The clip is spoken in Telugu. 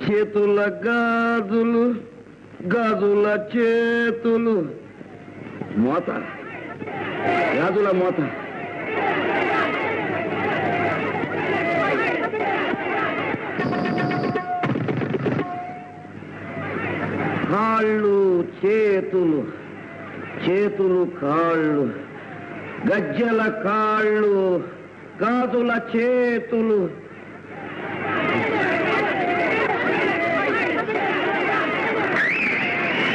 చేతుల గాజులు గాజుల చేతులు మోత గాజుల మోత కాళ్ళు చేతులు చేతులు కాళ్ళు గజ్జల కాళ్ళు గాజుల చేతులు